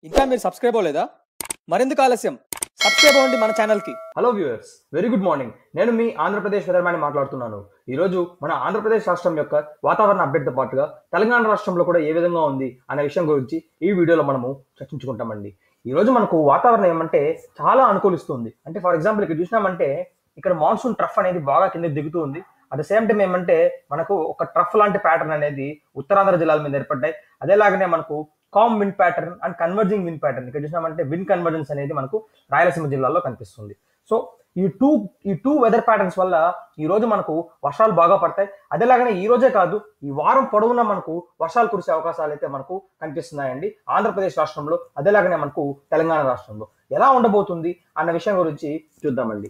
ఇంకా మీరు సబ్స్క్రైబ్ అవ్వలేదా మరెందుకు ఆలస్యం సబ్స్క్రైబ్ అవ్వండి మన ఛానల్కి hello viewers very good morning నేను మీ ఆంధ్రప్రదేశ్ వెదర్మ్యాన్ మాట్లాడుతున్నాను ఈరోజు మన ఆంధ్రప్రదేశ్ రాష్ట్రం యొక్క వాతావరణ అప్డేట్తో పాటుగా తెలంగాణ రాష్ట్రంలో కూడా ఏ విధంగా ఉంది అనే విషయం గురించి ఈ వీడియోలో మనము చర్చించుకుంటామండి ఈరోజు మనకు వాతావరణం ఏమంటే చాలా అనుకూలిస్తుంది అంటే ఫర్ ఎగ్జాంపుల్ ఇక్కడ చూసినామంటే ఇక్కడ మాన్సూన్ ట్రఫ్ అనేది బాగా కింద దిగుతూ ఉంది అట్ ద సేమ్ టైం ఏమంటే మనకు ఒక ట్రఫ్ లాంటి ప్యాటర్న్ అనేది ఉత్తరాంధ్ర జిల్లాల మీద ఏర్పడ్డాయి అదేలాగానే మనకు calm wind pattern and converging wind pattern ఇక్కడ చూసినామంటే విన్ కన్వర్జెన్స్ అనేది మనకు రాయలసీమ జిల్లాలో కనిపిస్తుంది సో ఈ టూ ఈ టూ వెదర్ ప్యాటర్న్స్ వల్ల ఈ రోజు మనకు వర్షాలు బాగా పడతాయి అదేలాగానే ఈ రోజే కాదు ఈ వారం పొడవునా మనకు వర్షాలు కురిసే అవకాశాలు అయితే మనకు కనిపిస్తున్నాయండి ఆంధ్రప్రదేశ్ రాష్ట్రంలో అదేలాగానే మనకు తెలంగాణ రాష్ట్రంలో ఎలా ఉండబోతుంది అన్న విషయం గురించి చూద్దామండి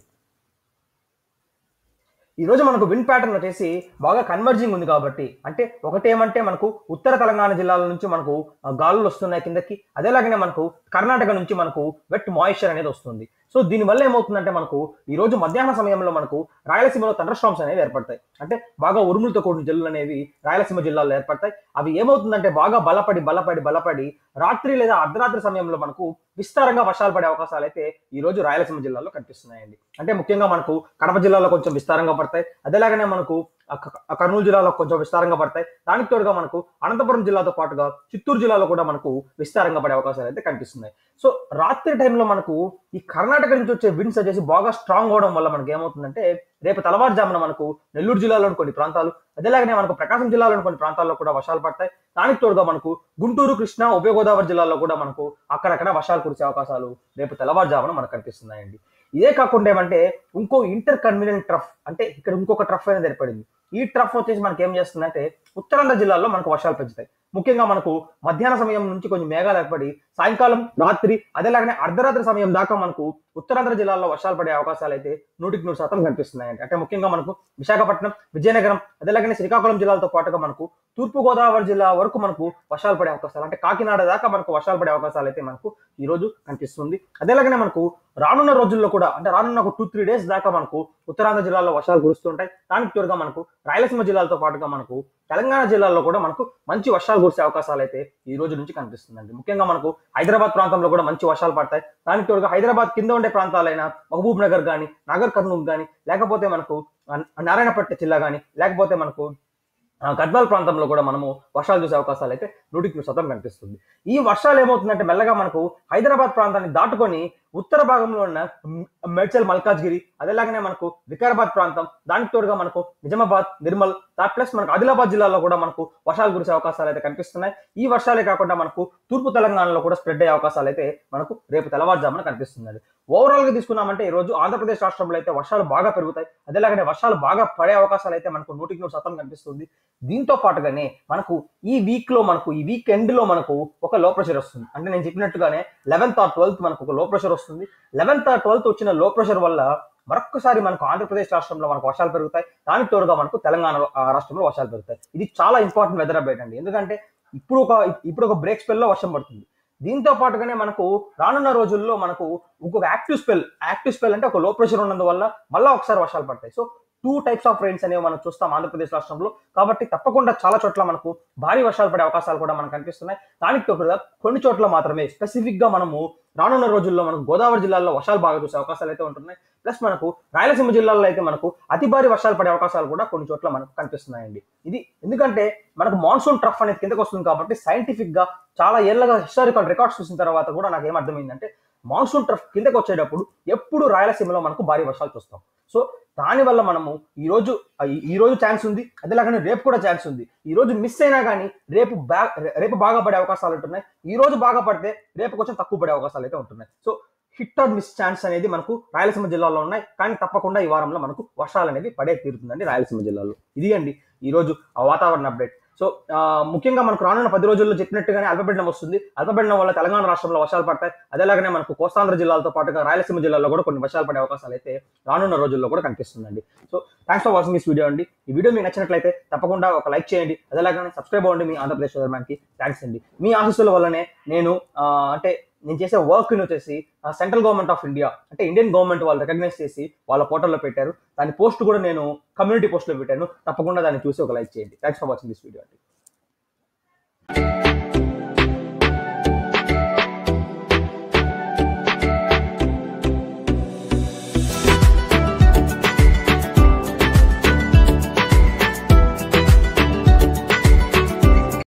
ఈ రోజు మనకు విన్ ప్యాటర్న్ వచ్చేసి బాగా కన్వర్జింగ్ ఉంది కాబట్టి అంటే ఒకటేమంటే మనకు ఉత్తర తెలంగాణ జిల్లాల నుంచి మనకు ఆ, గాలులు వస్తున్నాయి కిందకి అదేలాగానే మనకు కర్ణాటక నుంచి మనకు వెట్ మాయిశ్చర్ అనేది వస్తుంది సో దీనివల్ల ఏమవుతుందంటే మనకు ఈ రోజు మధ్యాహ్న సమయంలో మనకు రాయలసీమలో థండర్ స్టామ్స్ అనేవి ఏర్పడతాయి అంటే బాగా ఉరుములతో కూడిన జల్లులు అనేవి రాయలసీమ జిల్లాలో ఏర్పడతాయి అవి ఏమవుతుందంటే బాగా బలపడి బలపడి బలపడి రాత్రి లేదా అర్ధరాత్రి సమయంలో మనకు విస్తారంగా వర్షాలు పడే అవకాశాలు అయితే ఈ రోజు రాయలసీమ జిల్లాలో కనిపిస్తున్నాయండి అంటే ముఖ్యంగా మనకు కడప జిల్లాలో కొంచెం విస్తారంగా పడతాయి అదేలాగానే మనకు ఆ క- ఆ కర్నూలు జిల్లాలో కొంచెం విస్తారంగా పడతాయి దానికి తోడుగా మనకు అనంతపురం జిల్లాతో పాటుగా చిత్తూరు జిల్లాలో కూడా మనకు విస్తారంగా పడే అవకాశాలు అయితే కనిపిస్తున్నాయి సో రాత్రి టైంలో మనకు ఈ కర్ణాటక నుంచి వచ్చే విండ్స్ వచ్చేసి బాగా స్ట్రాంగ్ అవడం వల్ల మనకి ఏమవుతుందంటే రేపు తెల్లవారుజామున మనకు నెల్లూరు జిల్లాలోని కొన్ని ప్రాంతాలు అదేలాగానే మనకు ప్రకాశం జిల్లాలోని కొన్ని ప్రాంతాల్లో కూడా వర్షాలు పడతాయి దానికి తోడుగా మనకు గుంటూరు కృష్ణా ఉభయ గోదావరి జిల్లాలో కూడా మనకు అక్కడక్కడ వర్షాలు కురిసే అవకాశాలు రేపు తెల్లవారుజామున మనకు కనిపిస్తున్నాయండి ఇదే కాకుండా ఏమంటే ఇంకో ఇంటర్ కన్వీనియంట్ ట్రఫ్ అంటే ఇక్కడ ఇంకొక ట్రఫ్ అనేది ఏర్పడింది ఈ ట్రఫ్ వచ్చేసి మనకి ఏం చేస్తుందంటే ఉత్తరాంధ్ర జిల్లాల్లో మనకు వర్షాలు పెంచుతాయి ముఖ్యంగా మనకు మధ్యాహ్న సమయం నుంచి కొంచెం మేఘాలు ఏర్పడి సాయంకాలం రాత్రి అదేలాగానే అర్ధరాత్రి సమయం దాకా మనకు ఉత్తరాంధ్ర జిల్లాల్లో వర్షాలు పడే అవకాశాలు అయితే నూటికి నూరు శాతం కనిపిస్తున్నాయండి అంటే ముఖ్యంగా మనకు విశాఖపట్నం విజయనగరం అదేలాగానే శ్రీకాకుళం జిల్లాలతో పాటుగా మనకు తూర్పు గోదావరి జిల్లా వరకు మనకు వర్షాలు పడే అవకాశాలు అంటే కాకినాడ దాకా మనకు వర్షాలు పడే అవకాశాలు అయితే మనకు ఈ రోజు కనిపిస్తుంది అదేలాగానే మనకు రానున్న రోజుల్లో కూడా అంటే రానున్న ఒక టూ త్రీ డేస్ దాకా మనకు ఉత్తరాంధ్ర జిల్లాలో వర్షాలు కురుస్తుంటాయి దానికి తోడుగా మనకు రాయలసీమ జిల్లాలతో పాటుగా మనకు తెలంగాణ జిల్లాల్లో కూడా మనకు మంచి వర్షాలు కురిసే అవకాశాలు అయితే ఈ రోజు నుంచి కనిపిస్తుందండి ముఖ్యంగా మనకు హైదరాబాద్ ప్రాంతంలో కూడా మంచి వర్షాలు పడతాయి దానికి తోడుగా హైదరాబాద్ కింద ఉండే ప్రాంతాలైన మహబూబ్ నగర్ కానీ నగర్ కర్నూలు కానీ లేకపోతే మనకు ఆ, నారాయణపట్ట జిల్లా కానీ లేకపోతే మనకు ఆ, గద్వాల్ ప్రాంతంలో కూడా మనము వర్షాలు చూసే అవకాశాలు అయితే నూటికి నూరు శాతం కనిపిస్తుంది ఈ వర్షాలు ఏమవుతుందంటే మెల్లగా మనకు హైదరాబాద్ ప్రాంతాన్ని దాటుకొని ఉత్తర భాగంలో ఉన్న మ్- మేడ్చల్ మల్కాజ్గిరి అదేలాగానే మనకు వికారాబాద్ ప్రాంతం దానికి తోడుగా మనకు నిజామాబాద్ నిర్మల్ ప్లస్ మనకు ఆదిలాబాద్ జిల్లాలో కూడా మనకు వర్షాలు కురిసే అవకాశాలు అయితే కనిపిస్తున్నాయి ఈ వర్షాలే కాకుండా మనకు తూర్పు తెలంగాణలో కూడా స్ప్రెడ్ అయ్యే అవకాశాలు అయితే మనకు రేపు తెల్లవారుజామున కనిపిస్తుంది ఓవరాల్ గా తీసుకున్నామంటే ఈ రోజు ఆంధ్రప్రదేశ్ రాష్ట్రంలో అయితే వర్షాలు బాగా పెరుగుతాయి అదేలాగానే వర్షాలు బాగా పడే అవకాశాలు అయితే మనకు నూటికి నూరు శాతం కనిపిస్తుంది దీంతో పాటుగానే మనకు ఈ వీక్ లో మనకు ఈ వీక్ ఎండ్ లో మనకు ఒక లో ప్రెషర్ వస్తుంది అంటే నేను చెప్పినట్టుగానే లెవెన్త్ ఆర్ ట్వెల్త్ మనకు ఒక లో ప్రెషర్ వస్తుంది లెవెన్త్ ఆర్ ట్వెల్త్ వచ్చిన లో ప్రెషర్ వల్ల మరొకసారి మనకు ఆంధ్రప్రదేశ్ రాష్ట్రంలో మనకు వర్షాలు పెరుగుతాయి దానికి తోడుగా మనకు తెలంగాణ ఆ, రాష్ట్రంలో వర్షాలు పెరుగుతాయి ఇది చాలా ఇంపార్టెంట్ వెదర్ అప్డేట్ అండి ఎందుకంటే ఇప్పుడు ఒక ఇప్పుడు ఒక బ్రేక్ స్పెల్ లో వర్షం పడుతుంది దీంతో పాటుగానే మనకు రానున్న రోజుల్లో మనకు ఇంకొక యాక్టివ్ స్పెల్ యాక్టివ్ స్పెల్ అంటే ఒక లో ప్రెషర్ ఉన్నందువల్ల మళ్ళీ ఒకసారి వర్షాలు పడతాయి so two types of rains అనేవి మనం చూస్తాం ఆంధ్రప్రదేశ్ రాష్ట్రంలో కాబట్టి తప్పకుండా చాలా చోట్ల మనకు భారీ వర్షాలు పడే అవకాశాలు కూడా మనకు కనిపిస్తున్నాయి దానికి తోడుగా కొన్ని చోట్ల మాత్రమే స్పెసిఫిక్ గా మనము రానున్న రోజుల్లో మనకు గోదావరి జిల్లాలో వర్షాలు బాగా చూసే అవకాశాలు అయితే ఉంటున్నాయి ప్లస్ మనకు రాయలసీమ జిల్లాలో అయితే మనకు అతి భారీ వర్షాలు పడే అవకాశాలు కూడా కొన్ని చోట్ల మనకు కనిపిస్తున్నాయండి ఇది ఎందుకంటే మనకు మాన్సూన్ ట్రఫ్ అనేది కిందకు వస్తుంది కాబట్టి సైంటిఫిక్ గా చాలా ఏళ్ళగా హిస్టారికల్ రికార్డ్స్ చూసిన తర్వాత కూడా నాకు ఏమర్థమైందంటే మాన్సూన్ ట్రఫ్ కిందకు వచ్చేటప్పుడు ఎప్పుడు రాయలసీమలో మనకు భారీ వర్షాలు చూస్తాం సో దానివల్ల మనము ఈ రోజు ఈ- ఈ రోజు ఛాన్స్ ఉంది అదేలాగానే రేపు కూడా ఛాన్స్ ఉంది ఈ రోజు మిస్ అయినా కానీ రేపు బా రేపు బాగా పడే అవకాశాలు ఉంటున్నాయి ఈ రోజు బాగా పడితే రేపు కొంచెం తక్కువ పడే అవకాశాలు అయితే ఉంటున్నాయి so hit or miss chance అనేది మనకు రాయలసీమ జిల్లాలో ఉన్నాయి కానీ తప్పకుండా ఈ వారంలో మనకు వర్షాలు అనేది పడే తీరుతుందండి రాయలసీమ జిల్లాలో ఇది అండి ఈ రోజు ఆ వాతావరణ అప్డేట్ సో ఆ, ముఖ్యంగా మనకు రానున్న పది రోజుల్లో చెప్పినట్టుగానే అల్పపీడనం వస్తుంది అల్పపీడనం వల్ల తెలంగాణ రాష్ట్రంలో వర్షాలు పడతాయి అదేలాగానే మనకు కోస్తాంధ్ర జిల్లాలతో పాటుగా రాయలసీమ జిల్లాలో కూడా కొన్ని వర్షాలు పడే అవకాశాలు అయితే రానున్న రోజుల్లో కూడా కనిపిస్తుందండి so thanks for watching this video అండి ఈ వీడియో మీకు నచ్చినట్లయితే తప్పకుండా ఒక లైక్ చేయండి అదేలాగానే సబ్స్క్రైబ్ అవ్వండి మీ ఆంధ్రప్రదేశ్ కి థ్యాంక్స్ అండి మీ ఆశీస్సుల వల్లనే నేను ఆ, అంటే నేను చేసే వర్క్ వచ్చేసి సెంట్రల్ గవర్నమెంట్ ఆఫ్ ఇండియా అంటే ఇండియన్ గవర్నమెంట్ వాళ్ళు రికగ్నైజ్ చేసి వాళ్ళ పోర్టల్లో పెట్టారు దాని పోస్ట్ కూడా నేను కమ్యూనిటీ పోస్ట్లో పెట్టాను తప్పకుండా దాన్ని చూసి ఒక లైక్ చేయండి thanks for watching this video అండి